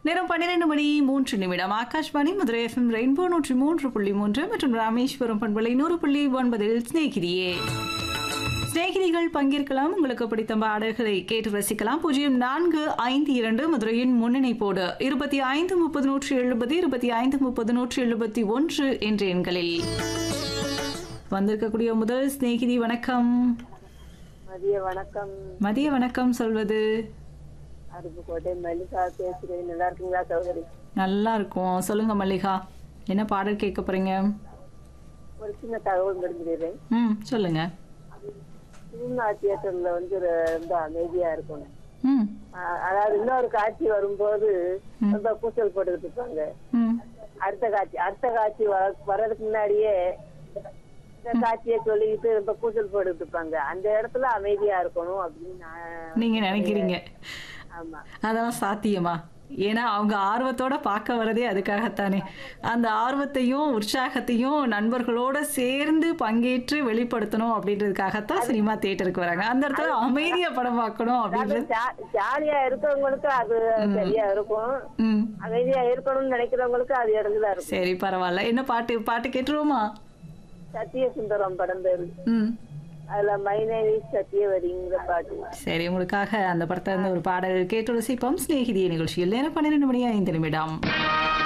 நேரம் பன்னிரண்டு மணி மூன்று நிமிடம் ஆகாஷ்வாணி மதுரை எஃப்எம் ரெயின்போ நூற்றி மூன்று புள்ளி மூன்று மற்றும் ராமேஸ்வரம் பண்பலை நூறு புள்ளி ஒன்பதில் சிநேகிதியே சிநேகிதிகள் பங்கேற்கலாம் உங்களுக்கு பிடித்த பாடல்களை கேட்டு ரசிக்கலாம் பூஜ்ஜியம் நான்கு ஐந்து இரண்டு மதுரையின் முன்னணிப்போடு இருபத்தி ஐந்து முப்பது நூற்றி எழுபது இருபத்தி ஐந்து முப்பது நூற்றி எழுபத்தி ஒன்று என்ற எண்களில் வந்திருக்கக்கூடிய முதல் சிநேகிதி வணக்கம் மதிய வணக்கம் மதிய வணக்கம் சொல்வது அருப்புக்கோட்டை மல்லிகா பேசுகிறேன் நல்லா இருக்கீங்களா சௌகரி நல்லா இருக்கும் சொல்லுங்க மல்லிகா என்ன பாடல் கேட்க போறீங்க ஒரு சின்ன தகவல் முடிஞ்சிடுறேன் ம் சொல்லுங்க சினிமா தியேட்டர்ல வந்து ஒரு- ரொம்ப அமைதியா இருக்கணும் ம் அ- அதாவது இன்னொரு காட்சி வரும்போது ரொம்ப கூச்சல் போட்டுக்கிட்டு இருப்பாங்க ம் அடுத்த காட்சி அடுத்த காட்சி வர- வர்றதுக்கு முன்னாடியே இந்த காட்சியை சொல்லிக்கிட்டு ரொம்ப கூச்சல் போட்டுக்கிட்டு இருப்பாங்க அந்த இடத்துல அமைதியா இருக்கணும் அப்படின்னு நான் நீங்க நினைக்கிறீங்க ஆமா அதெல்லாம் சாத்தியமா ஏன்னா அவங்க ஆர்வத்தோட பார்க்க வரதே அதுக்காகத்தானே அந்த ஆர்வத்தையும் உற்சாகத்தையும் நண்பர்களோட சேர்ந்து பங்கேற்று வெளிப்படுத்தணும் அப்படின்றதுக்காகத்தான் சினிமா தியேட்டருக்கு வராங்க அந்த இடத்துல அமைதியா படம் பார்க்கணும் அப்படின்றது ஜா- ஜாலியா இருக்கவங்களுக்கு அது சரியா இருக்கும் ம் அமைதியா இருக்கணும்னு நினைக்கிறவங்களுக்கு அது இடத்துல இருக்கும் சரி பரவாயில்ல என்ன பாட்டு பாட்டு கேட்டுருவோமா சத்திய சுந்தரம் படம் பேரு ம் அதுல மைனேவி சத்தியவதிங்கிற பாட்டு சரி உங்களுக்காக அந்த படத்துல இருந்து ஒரு பாடல் கேட்டு ரசிப்போம் சிநேகிதிய நிகழ்ச்சியில் நேரம் பன்னிரெண்டு மணி ஐந்து நிமிடம்